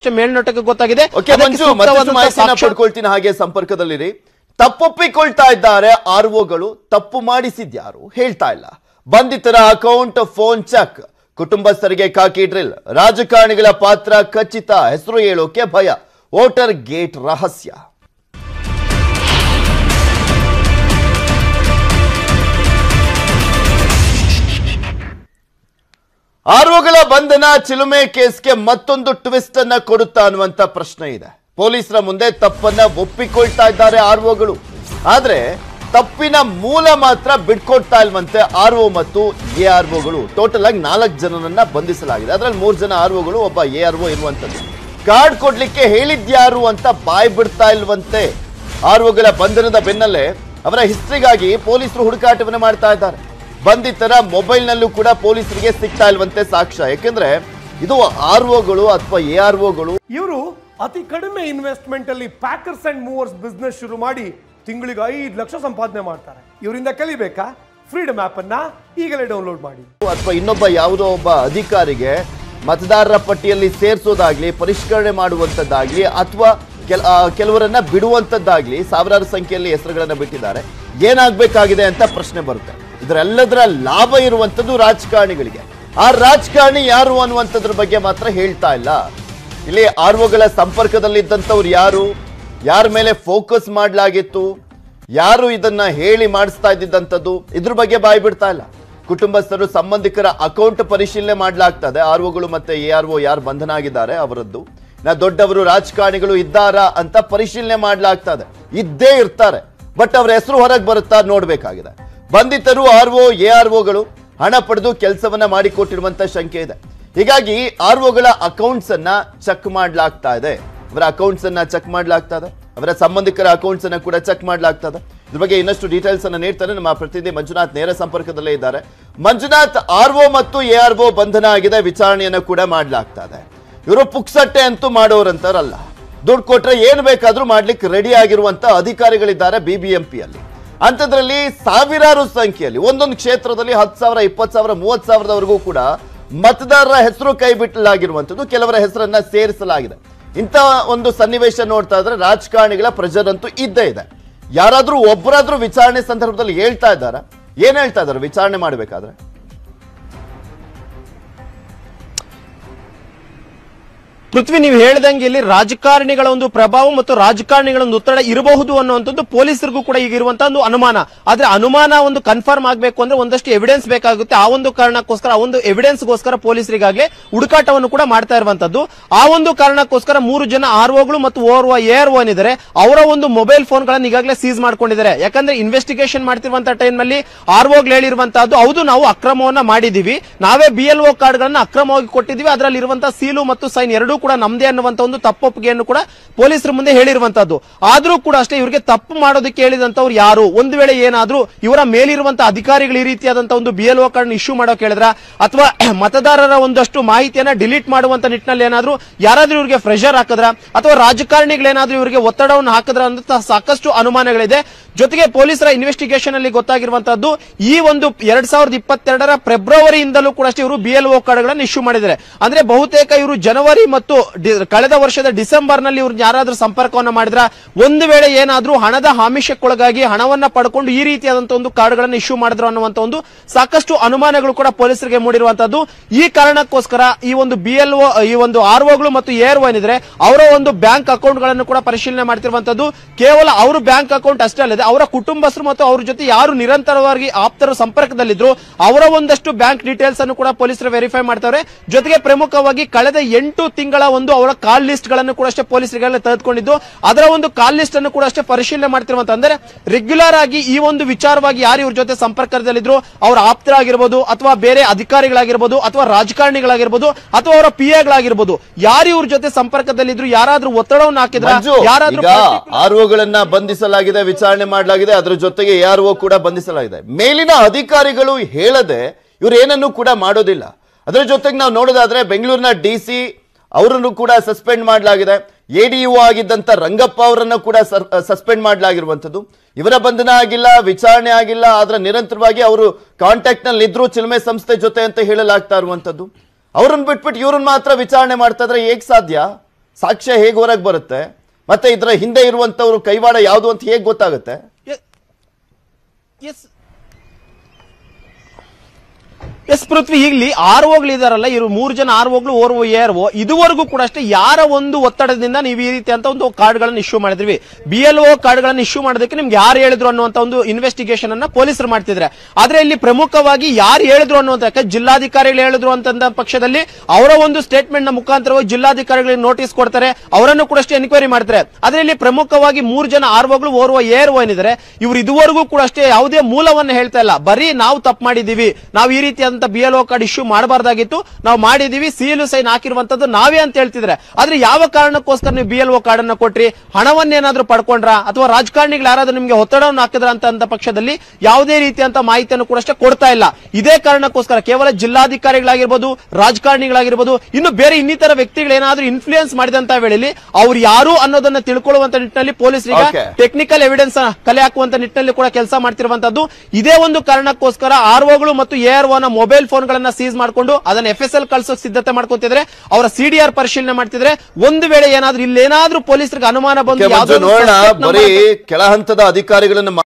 ಮೇಲ್ನೋಟಕ್ಕೆ ಗೊತ್ತಾಗಿದೆ ಓಕೆ ಅದಕ್ಕೆ ಮಂಜು ಮತ್ತಷ್ಟು ಸೂಕ್ತವಾದಂತಹ ಮಾಹಿತಿನ ಸಾಕ್ಷ್ಯ- ಪಡ್ಕೊಳ್ತೀನಿ ಹಾಗೆ ಸಂಪರ್ಕದಲ್ಲಿರಿ ತಪ್ಪೊಪ್ಪಿಕೊಳ್ತಾ ಇದ್ದಾರೆ ಆರ್ ಒಗಳು ತಪ್ಪು ಮಾಡಿಸಿದ್ಯಾರು ಹೇಳ್ತಾ ಇಲ್ಲ ಬಂಧಿತರ ಅಕೌಂಟ್ ಫೋನ್ ಚೆಕ್ ಕುಟುಂಬಸ್ಥರಿಗೆ ಕಾಕಿ ಡ್ರಿಲ್ ರಾಜಕಾರಣಿಗಳ ಪಾತ್ರ ಖಚಿತ ಹೆಸರು ಹೇಳೋಕೆ ಭಯ ವೋಟರ್ ಗೇಟ್ ರಹಸ್ಯ ಆರೋಗಳ ಬಂಧನ ಚಿಲುಮೆ ಕೇಸ್ಗೆ ಮತ್ತೊಂದು ಟ್ವಿಸ್ಟ್ ಅನ್ನ ಕೊಡುತ್ತಾ ಅನ್ನುವಂತ ಪ್ರಶ್ನೆ ಇದೆ ಪೊಲೀಸರ ಮುಂದೆ ತಪ್ಪನ್ನ ಒಪ್ಪಿಕೊಳ್ತಾ ಇದ್ದಾರೆ ಆರ್ಒಗಳು ಆದ್ರೆ ತಪ್ಪಿನ ಮೂಲ ಮಾತ್ರ ಬಿಟ್ಕೊಡ್ತಾ ಇಲ್ವಂತೆ ಆರ್ ಒ ಮತ್ತು ಎ ಆರ್ ಒಗಳು ಟೋಟಲ್ ಆಗಿ ನಾಲ್ಕು ಜನರನ್ನ ಬಂಧಿಸಲಾಗಿದೆ ಅದರಲ್ಲಿ ಮೂರು ಜನ ಆರ್ ಒಗಳು ಒಬ್ಬ ಎ ಆರ್ ಒ ಇರುವಂತದ್ದು ಕಾರ್ಡ್ ಕೊಡ್ಲಿಕ್ಕೆ ಹೇಳಿದ್ಯಾರು ಅಂತ ಬಾಯ್ ಬಿಡ್ತಾ ಇಲ್ವಂತೆ ಆರ್ ಒಗಳ ಬಂಧನದ ಬೆನ್ನಲ್ಲೇ ಅವರ ಹಿಸ್ಟ್ರಿಗಾಗಿ ಪೊಲೀಸರು ಹುಡುಕಾಟವನ್ನು ಮಾಡ್ತಾ ಇದ್ದಾರೆ ಬಂಧಿತರ ಮೊಬೈಲ್ನಲ್ಲೂ ಕೂಡ ಪೊಲೀಸರಿಗೆ ಸಿಗ್ತಾ ಇಲ್ವಂತೆ ಸಾಕ್ಷ್ಯ ಯಾಕೆಂದ್ರೆ ಇದು ಆರ್ ಒಗಳು ಅಥವಾ ಎ ಆರ್ ಒಗಳು ಇವರು ಅತಿ ಕಡಿಮೆ ಇನ್ವೆಸ್ಟ್ಮೆಂಟ್ ಅಲ್ಲಿ ಪ್ಯಾಕರ್ಸ್ ಅಂಡ್ ಮೂವರ್ಸ್ ಬಿಸ್ನೆಸ್ ಶುರು ಮಾಡಿ ತಿಂಗಳಿಗೆ ಐದು ಲಕ್ಷ ಸಂಪಾದನೆ ಮಾಡ್ತಾರೆ ಇವರಿಂದ ಕಲಿಬೇಕಾ ಫ್ರೀಡಮ್ ಆಪ್ ಅನ್ನ ಈಗಲೇ ಡೌನ್ಲೋಡ್ ಮಾಡಿ ಅಥವಾ ಇನ್ನೊಬ್ಬ ಯಾವುದೋ ಒಬ್ಬ ಅಧಿಕಾರಿಗೆ ಮತದಾರರ ಪಟ್ಟಿಯಲ್ಲಿ ಸೇರಿಸೋದಾಗ್ಲಿ ಪರಿಷ್ಕರಣೆ ಮಾಡುವಂತದ್ದಾಗ್ಲಿ ಅಥವಾ ಕೆಲ ಆ, ಕೆಲವರನ್ನ ಬಿಡುವಂತದ್ದಾಗ್ಲಿ ಸಾವಿರಾರು ಸಂಖ್ಯೆಯಲ್ಲಿ ಹೆಸರುಗಳನ್ನ ಬಿಟ್ಟಿದ್ದಾರೆ ಏನಾಗ್ಬೇಕಾಗಿದೆ ಅಂತ ಪ್ರಶ್ನೆ ಬರುತ್ತೆ ಇದರೆಲ್ಲದರ ಲಾಭ ಇರುವಂತದ್ದು ರಾಜಕಾರಣಿಗಳಿಗೆ ಆ ರಾಜಕಾರಣಿ ಯಾರು ಅನ್ನುವಂಥದ್ರ ಬಗ್ಗೆ ಮಾತ್ರ ಹೇಳ್ತಾ ಇಲ್ಲ ಇಲ್ಲಿ ಆರ್ ಒಗಳ ಸಂಪರ್ಕದಲ್ಲಿದ್ದಂಥವ್ರು ಯಾರು ಯಾರ ಮೇಲೆ ಫೋಕಸ್ ಮಾಡಲಾಗಿತ್ತು ಯಾರು ಇದನ್ನ ಹೇಳಿ ಮಾಡಿಸ್ತಾ ಇದ್ದಿದ್ದಂಥದ್ದು ಇದ್ರ ಬಗ್ಗೆ ಬಾಯಿ ಬಿಡ್ತಾ ಇಲ್ಲ ಕುಟುಂಬಸ್ಥರು ಸಂಬಂಧಿಕರ ಅಕೌಂಟ್ ಪರಿಶೀಲನೆ ಮಾಡಲಾಗ್ತದೆ ಆರ್ ಒಗಳು ಮತ್ತೆ ಎ ಆರ್ ಒ ಯಾರು ಬಂಧನ ಆಗಿದ್ದಾರೆ ಅವರದ್ದು ನಾ ದೊಡ್ಡವರು ರಾಜಕಾರಣಿಗಳು ಇದ್ದಾರಾ ಅಂತ ಪರಿಶೀಲನೆ ಮಾಡಲಾಗ್ತದೆ ಇದ್ದೇ ಇರ್ತಾರೆ ಬಟ್ ಅವ್ರ ಹೆಸರು ಹೊರಗೆ ಬರುತ್ತಾ ನೋಡ್ಬೇಕಾಗಿದೆ ಬಂಧಿತರು ಆರ್ ಒ ಎ ಆರ್ ಒಗಳು ಹಣ ಪಡೆದು ಕೆಲಸವನ್ನ ಮಾಡಿಕೊಟ್ಟಿರುವಂತ ಶಂಕೆ ಇದೆ ಹೀಗಾಗಿ ಆರ್ ಒಗಳ ಅಕೌಂಟ್ಸ್ ಅನ್ನ ಚೆಕ್ ಮಾಡಲಾಗ್ತಾ ಇದೆ ಅವರ ಅಕೌಂಟ್ಸ್ ಅನ್ನ ಚೆಕ್ ಮಾಡಲಾಗ್ತಾ ಇದೆ ಅವರ ಸಂಬಂಧಿಕರ ಅಕೌಂಟ್ಸ್ ಅನ್ನ ಕೂಡ ಚೆಕ್ ಮಾಡಲಾಗ್ತಾ ಇದೆ ಇದ್ರ ಬಗ್ಗೆ ಇನ್ನಷ್ಟು ಡೀಟೇಲ್ಸ್ ಅನ್ನ ನೀಡ್ತಾರೆ ನಮ್ಮ ಪ್ರತಿನಿಧಿ ಮಂಜುನಾಥ್ ನೇರ ಸಂಪರ್ಕದಲ್ಲೇ ಇದ್ದಾರೆ ಮಂಜುನಾಥ್ ಆರ್ ಒ ಮತ್ತು ಎ ಆರ್ ಒ ಬಂಧನ ಆಗಿದೆ ವಿಚಾರಣೆಯನ್ನ ಕೂಡ ಮಾಡಲಾಗ್ತಾ ಇದೆ ಇವರು ಪುಕ್ಸಟ್ಟೆ ಅಂತೂ ಮಾಡೋರಂತಾರಲ್ಲ ದುಡ್ಡು ಕೊಟ್ರೆ ಏನ್ ಬೇಕಾದ್ರೂ ಮಾಡ್ಲಿಕ್ಕೆ ರೆಡಿ ಆಗಿರುವಂತ ಅಧಿಕಾರಿಗಳಿದ್ದಾರೆ ಬಿಬಿಎಂಪಿಯಲ್ಲಿ ಅಂಥದ್ರಲ್ಲಿ ಸಾವಿರಾರು ಸಂಖ್ಯೆಯಲ್ಲಿ ಒಂದೊಂದು ಕ್ಷೇತ್ರದಲ್ಲಿ ಹತ್ತು ಸಾವಿರ ಇಪ್ಪತ್ತು ಸಾವಿರ ಮೂವತ್ತು ಸಾವಿರದವರೆಗೂ ಕೂಡ ಮತದಾರರ ಹೆಸರು ಕೈ ಬಿಟ್ಟಲಾಗಿರುವಂಥದ್ದು ಕೆಲವರ ಹೆಸರನ್ನ ಸೇರಿಸಲಾಗಿದೆ ಇಂಥ ಒಂದು ಸನ್ನಿವೇಶ ನೋಡ್ತಾ ಇದ್ರೆ ರಾಜಕಾರಣಿಗಳ ಪ್ರೆಷರ್ ಅಂತೂ ಇದ್ದೇ ಇದೆ ಯಾರಾದ್ರೂ ಒಬ್ಬರಾದ್ರೂ ವಿಚಾರಣೆ ಸಂದರ್ಭದಲ್ಲಿ ಹೇಳ್ತಾ ಇದ್ದಾರಾ ಏನ್ ಹೇಳ್ತಾ ಇದ್ದಾರೆ ವಿಚಾರಣೆ ಮಾಡಬೇಕಾದ್ರೆ ಪೃಥ್ವಿ ನೀವು ಹೇಳ್ದಂಗೆ ಇಲ್ಲಿ ರಾಜಕಾರಣಿಗಳ ಒಂದು ಪ್ರಭಾವ ಮತ್ತು ರಾಜಕಾರಣಿಗಳ ಒಂದು ಒತ್ತಡ ಇರಬಹುದು ಅನ್ನುವಂಥದ್ದು ಪೊಲೀಸರಿಗೂ ಕೂಡ ಈಗ ಇರುವಂತಹ ಒಂದು ಅನುಮಾನ ಆದ್ರೆ ಅನುಮಾನ ಒಂದು ಕನ್ಫರ್ಮ್ ಆಗಬೇಕು ಅಂದ್ರೆ ಒಂದಷ್ಟು ಎವಿಡೆನ್ಸ್ ಬೇಕಾಗುತ್ತೆ ಆ ಒಂದು ಕಾರಣಕ್ಕೋಸ್ಕರ ಆ ಒಂದು ಎವಿಡೆನ್ಸ್ಗೋಸ್ಕರ ಪೊಲೀಸರಿಗಾಗಲೇ ಹುಡುಕಾಟವನ್ನು ಕೂಡ ಮಾಡ್ತಾ ಇರುವಂತದ್ದು ಆ ಒಂದು ಕಾರಣಕ್ಕೋಸ್ಕರ ಮೂರು ಜನ ಆರ್ ಒಗಳು ಮತ್ತು ಓರ್ವ ಎಆರ್ ಒನ್ ಇದ್ದಾರೆ ಅವರ ಒಂದು ಮೊಬೈಲ್ ಫೋನ್ಗಳನ್ನು ಈಗಾಗಲೇ ಸೀಸ್ ಮಾಡ್ಕೊಂಡಿದ್ದಾರೆ ಯಾಕಂದ್ರೆ ಇನ್ವೆಸ್ಟಿಗೇಷನ್ ಮಾಡ್ತಿರುವಂತಹ ಟೈಮ್ ನಲ್ಲಿ ಆರ್ ಒಗಳು ಹೇಳಿರುವಂತಹದ್ದು ಹೌದು ನಾವು ಅಕ್ರಮವನ್ನ ಮಾಡಿದೀವಿ ನಾವೇ ಬಿ ಎಲ್ ಒ ಕಾರ್ಡ್ಗಳನ್ನ ಅಕ್ರಮವಾಗಿ ಕೊಟ್ಟಿದ್ದೀವಿ ಅದರಲ್ಲಿ ಇರುವಂತಹ ಸೀಲು ಮತ್ತು ಸೈನ್ ಎರಡೂ ಕೂಡ ನಮ್ದೇ ಅನ್ನುವಂತ ಒಂದು ತಪ್ಪೊಪ್ಪಿಗೆಯನ್ನು ಕೂಡ ಪೊಲೀಸರ ಮುಂದೆ ಹೇಳಿರುವಂತದ್ದು ಆದ್ರೂ ಕೂಡ ಅಷ್ಟೇ ಇವರಿಗೆ ತಪ್ಪು ಮಾಡೋದಕ್ಕೆ ಹೇಳಿದಂತವ್ರು ಯಾರು ಒಂದು ವೇಳೆ ಏನಾದ್ರೂ ಇವರ ಮೇಲಿರುವಂತಹ ಅಧಿಕಾರಿಗಳು ಈ ರೀತಿಯಾದಂತಹ ಒಂದು B L O card issue ಮಾಡೋಕೆ ಹೇಳಿದ್ರ ಅಥವಾ ಮತದಾರರ ಒಂದಷ್ಟು ಮಾಹಿತಿಯನ್ನ ಡಿಲೀಟ್ ಮಾಡುವಂತ ನಿಟ್ಟಿನಲ್ಲಿ ಏನಾದ್ರೂ ಯಾರಾದ್ರೂ ಇವರಿಗೆ ಪ್ರೆಷರ್ ಹಾಕಿದ್ರ ಅಥವಾ ರಾಜಕಾರಣಿಗಳೇನಾದ್ರೂ ಇವರಿಗೆ ಒತ್ತಡವನ್ನು ಹಾಕಿದ್ರ ಅಂತ ಸಾಕಷ್ಟು ಅನುಮಾನಗಳಿದೆ ಜೊತೆಗೆ ಪೊಲೀಸರ ಇನ್ವೆಸ್ಟಿಗೇಷನ್ ಅಲ್ಲಿ ಗೊತ್ತಾಗಿರುವಂತದ್ದು ಈ ಒಂದು ಎರಡ್ ಸಾವಿರದ ಇಪ್ಪತ್ತೆರಡರ ಫೆಬ್ರವರಿಯಿಂದಲೂ ಕೂಡ ಅಷ್ಟೇ ಇವರು ಬಿ ಎಲ್ ಒ ಕಾರ್ಡ್ಗಳನ್ನು ಇಶ್ಯೂ ಮಾಡಿದ್ದಾರೆ ಅಂದ್ರೆ ಬಹುತೇಕ ಇವರು ಜನವರಿ ಮತ್ತು ಡಿ- ಕಳೆದ ವರ್ಷದ ಡಿಸೆಂಬರ್ ನಲ್ಲಿ ಇವ್ರು ಯಾರಾದ್ರೂ ಸಂಪರ್ಕವನ್ನ ಮಾಡಿದ್ರ ಒಂದು ವೇಳೆ ಏನಾದ್ರೂ ಹಣದ ಆಮಿಷಕ್ಕೊಳಗಾಗಿ ಹಣವನ್ನ ಪಡ್ಕೊಂಡು ಈ ರೀತಿಯಾದಂತಹ ಒಂದು ಕಾರ್ಡ್ಗಳನ್ನು ಇಶ್ಯೂ ಮಾಡಿದ್ರು ಅನ್ನುವಂತ ಒಂದು ಸಾಕಷ್ಟು ಅನುಮಾನಗಳು ಕೂಡ ಪೊಲೀಸರಿಗೆ ಮೂಡಿರುವಂತದ್ದು ಈ ಕಾರಣಕ್ಕೋಸ್ಕರ ಈ ಒಂದು ಬಿ ಎಲ್ ಒ ಈ ಒಂದು ಆರ್ ಒಗಳು ಮತ್ತು ಏರ್ ಒನ್ ಇದ್ರೆ ಅವರ ಒಂದು ಬ್ಯಾಂಕ್ ಅಕೌಂಟ್ ಗಳನ್ನು ಕೂಡ ಪರಿಶೀಲನೆ ಮಾಡ್ತಿರುವಂತದ್ದು ಕೇವಲ ಅವರು ಬ್ಯಾಂಕ್ ಅಕೌಂಟ್ ಅಷ್ಟೇ ಅಲ್ಲದೆ ಅವರ ಕುಟುಂಬಸ್ಥರು ಮತ್ತು ಅವ್ರ ಜೊತೆ ಯಾರು ನಿರಂತರವಾಗಿ ಆಪ್ತರ ಸಂಪರ್ಕದಲ್ಲಿದ್ರು ಅವರ ಒಂದಷ್ಟು ಬ್ಯಾಂಕ್ ಡೀಟೇಲ್ಸ್ ಅನ್ನು ಕೂಡ ಪೊಲೀಸರು ವೆರಿಫೈ ಮಾಡ್ತಾರೆ ಜೊತೆಗೆ ಪ್ರಮುಖವಾಗಿ ಕಳೆದ ಎಂಟು ತಿಂಗಳ ಒಂದು ಅವರ ಕಾಲ್ ಲಿಸ್ಟ್ ಗಳನ್ನು ಕೂಡ ಅಷ್ಟೇ ಪೊಲೀಸರಿಗೆಲ್ಲ ತೆಗೆದುಕೊಂಡಿದ್ದು ಅದರ ಒಂದು ಕಾಲ್ ಲಿಸ್ಟ್ ಅನ್ನು ಕೂಡ ಅಷ್ಟೇ ಪರಿಶೀಲನೆ ಮಾಡ್ತಿರುವಂತ ಅಂದ್ರೆ ರೆಗ್ಯುಲರ್ ಆಗಿ ಈ ಒಂದು ವಿಚಾರವಾಗಿ ಯಾರು ಇವ್ರ ಜೊತೆ ಸಂಪರ್ಕದಲ್ಲಿದ್ರು ಅವರ ಆಪ್ತರಾಗಿರ್ಬೋದು ಅಥವಾ ಬೇರೆ ಅಧಿಕಾರಿಗಳಾಗಿರ್ಬೋದು ಅಥವಾ ರಾಜಕಾರಣಿಗಳಾಗಿರ್ಬೋದು ಅಥವಾ ಅವರ ಪಿ ಎಗಳಾಗಿರ್ಬೋದು ಯಾರು ಇವ್ರ ಜೊತೆ ಸಂಪರ್ಕದಲ್ಲಿದ್ರು ಯಾರಾದ್ರೂ ಒತ್ತಡವನ್ನು ಹಾಕಿದ್ರ ಮಂಜು ಯಾರಾದ್ರೂ ಈಗ ಆರ್ ಒಗಳನ್ನ ಬಂಧಿಸಲಾಗಿದೆ ವಿಚಾರಣೆ ಮಾಡಲಾಗಿದೆ ಅದರ ಜೊತೆಗೆ ಆರ್ ಒ ಕೂಡ ಬಂಧಿಸಲಾಗಿದೆ ಮೇಲಿನ ಅಧಿಕಾರಿಗಳು ಹೇಳದೆ ಇವ್ರು ಏನನ್ನು ಕೂಡ ಮಾಡೋದಿಲ್ಲ ಅದರ ಜೊತೆಗೆ ನಾವು ನೋಡೋದಾದ್ರೆ ಬೆಂಗಳೂರಿನ ಡಿ ಸಿ ಅವರನ್ನು ಕೂಡ ಸಸ್ಪೆಂಡ್ ಮಾಡಲಾಗಿದೆ ಎ ಡಿ ಯು ಆಗಿದ್ದಂತ ರಂಗಪ್ಪ ಅವರನ್ನು ಕೂಡ ಸಸ್ಪೆಂಡ್ ಮಾಡಲಾಗಿರುವಂತದ್ದು ಇವರ ಬಂಧನ ಆಗಿಲ್ಲ ವಿಚಾರಣೆ ಆಗಿಲ್ಲ ಆದ್ರೆ ನಿರಂತರವಾಗಿ ಅವರು ಕಾಂಟ್ಯಾಕ್ಟ್ ನಲ್ಲಿ ಇದ್ರು ಚಿಲ್ಮೆ ಸಂಸ್ಥೆ ಜೊತೆ ಅಂತ ಹೇಳಲಾಗ್ತಾ ಇರುವಂತದ್ದು ಅವರನ್ನು ಬಿಟ್ಬಿಟ್ಟು ಇವ್ರನ್ನ ಮಾತ್ರ ವಿಚಾರಣೆ ಮಾಡ್ತಾ ಇದ್ರೆ ಹೇಗ್ ಸಾಧ್ಯ ಸಾಕ್ಷ್ಯ ಹೇಗೆ ಹೊರಗೆ ಬರುತ್ತೆ ಮತ್ತೆ ಇದರ ಹಿಂದೆ ಇರುವಂತವ್ರು ಕೈವಾಡ ಯಾವುದು ಅಂತ ಹೇಗೆ ಗೊತ್ತಾಗುತ್ತೆ ಎಸ್ ಎಸ್ ಪೃಥ್ವಿ ಇಲ್ಲಿ ಆರ್ ಇದಾರಲ್ಲ ಇವರು ಮೂರು ಜನ ಆರ್ ಓಗಳು ಓರ್ವ ಏರ್ ಓ ಇದುವರೆಗೂ ಕೂಡ ಅಷ್ಟೇ ಯಾರ ಒಂದು ಒತ್ತಡದಿಂದ ನೀವು ಈ ರೀತಿ ಅಂತ ಒಂದು ಕಾರ್ಡ್ಗಳನ್ನು ಇಶ್ಯೂ ಮಾಡಿದ್ವಿ ಬಿ ಎಲ್ ಒ ಕಾರ್ಡ್ಗಳನ್ನು ಇಶ್ಯೂ ಮಾಡೋದಕ್ಕೆ ನಿಮ್ಗೆ ಯಾರು ಹೇಳಿದ್ರು ಅನ್ನುವಂತ ಒಂದು ಇನ್ವೆಸ್ಟಿಗೇಷನ್ ಅನ್ನ ಪೊಲೀಸರು ಮಾಡ್ತಿದ್ರೆ ಆದ್ರೆ ಇಲ್ಲಿ ಪ್ರಮುಖವಾಗಿ ಯಾರು ಹೇಳಿದ್ರು ಅನ್ನುವಂತ ಯಾಕಂದ್ರೆ ಜಿಲ್ಲಾಧಿಕಾರಿಗಳು ಹೇಳಿದ್ರು ಅಂತಂದ ಪಕ್ಷದಲ್ಲಿ ಅವರ ಒಂದು ಸ್ಟೇಟ್ಮೆಂಟ್ ನ ಮುಖಾಂತರವಾಗಿ ಜಿಲ್ಲಾಧಿಕಾರಿಗಳಿಗೆ ನೋಟಿಸ್ ಕೊಡ್ತಾರೆ ಅವರನ್ನು ಕೂಡ ಅಷ್ಟೇ ಎನ್ಕ್ವೈರಿ ಮಾಡ್ತಾರೆ ಆದ್ರೆ ಇಲ್ಲಿ ಪ್ರಮುಖವಾಗಿ ಮೂರು ಜನ ಆರ್ ಓಗಳು ಓರ್ವ ಏರ್ ಓ ಏನಿದ್ದಾರೆ ಇವರು ಇದುವರೆಗೂ ಕೂಡ ಅಷ್ಟೇ ಯಾವುದೇ ಮೂಲವನ್ನು ಹೇಳ್ತಾ ಇಲ್ಲ ಬರೀ ನಾವು ತಪ್ಪು ಮಾಡಿದೀವಿ ನಾವು ಈ ರೀತಿಯಾದಂತ B L O card issue ಮಾಡಬಾರ್ದಾಗಿತ್ತು ನಾವು ಮಾಡಿದೀವಿ ಸೀಲು ಸೈನ್ ಹಾಕಿರುವಂತದ್ದು ನಾವೇ ಅಂತ ಹೇಳ್ತಿದ್ರೆ ಆದ್ರೆ ಯಾವ ಕಾರಣಕ್ಕೋಸ್ಕರ ನೀವು ಬಿ ಎಲ್ ಒ ಕಾರ್ಡ್ ಅನ್ನ ಕೊಟ್ರಿ ಹಣವನ್ನೇನಾದ್ರೂ ಪಡ್ಕೊಂಡ್ರ ಅಥವಾ ರಾಜಕಾರಣಿಗಳು ಯಾರಾದ್ರೂ ನಿಮ್ಗೆ ಒತ್ತಡವನ್ನು ಹಾಕಿದ್ರ ಅಂತ ಅಂತ ಪಕ್ಷದಲ್ಲಿ ಯಾವುದೇ ರೀತಿಯಂತ ಮಾಹಿತಿಯನ್ನು ಕೂಡ ಅಷ್ಟೇ ಕೊಡ್ತಾ ಇಲ್ಲ ಇದೇ ಕಾರಣಕ್ಕೋಸ್ಕರ ಕೇವಲ ಜಿಲ್ಲಾಧಿಕಾರಿಗಳಾಗಿರ್ಬೋದು ರಾಜಕಾರಣಿಗಳಾಗಿರ್ಬೋದು ಇನ್ನು ಬೇರೆ ಇನ್ನಿತರ ವ್ಯಕ್ತಿಗಳು ಏನಾದ್ರೂ ಇನ್ಫ್ಲೂಯೆನ್ಸ್ ಮಾಡಿದಂತ ವೇಳೆಯಲ್ಲಿ ಅವ್ರು ಯಾರು ಅನ್ನೋದನ್ನ ತಿಳ್ಕೊಳ್ಳುವಂತ ನಿಟ್ಟಿನಲ್ಲಿ ಪೊಲೀಸರಿಗೆ Okay. ಟೆಕ್ನಿಕಲ್ ಎವಿಡೆನ್ಸ್ ಕಲೆ ಹಾಕುವಂತ ನಿಟ್ಟಿನಲ್ಲಿ ಕೂಡ ಕೆಲಸ ಮಾಡ್ತಿರುವಂತದ್ದು ಇದೇ ಒಂದು ಕಾರಣಕ್ಕೋಸ್ಕರ ಆರ್ ಓಗಳು ಮತ್ತು ಎ ಆರ್ ನ ಮೊಬೈಲ್ ಫೋನ್ ಗಳನ್ನ ಸೀಸ್ ಮಾಡಿಕೊಂಡು ಅದನ್ನ ಎಫ್ ಎಸ್ ಎಲ್ ಕಳ್ಸೋಕ್ ಸಿದ್ಧತೆ ಮಾಡ್ಕೊತಿದ್ರೆ ಅವರ ಸಿಡಿಆರ್ ಪರಿಶೀಲನೆ ಮಾಡ್ತಿದ್ರೆ ಒಂದು ವೇಳೆ ಏನಾದ್ರೂ ಇಲ್ಲೇನಾದ್ರೂ ಪೊಲೀಸರಿಗೆ ಅನುಮಾನ ಬಂದು ಓಕೆ, ಮಂಜು ಯಾವ್ದೋ ಒಂದು ನೋಡೋಣ suspect ಬರೀ number- ಕೆಳ ಹಂತದ ಅಧಿಕಾರಿಗಳನ್ನ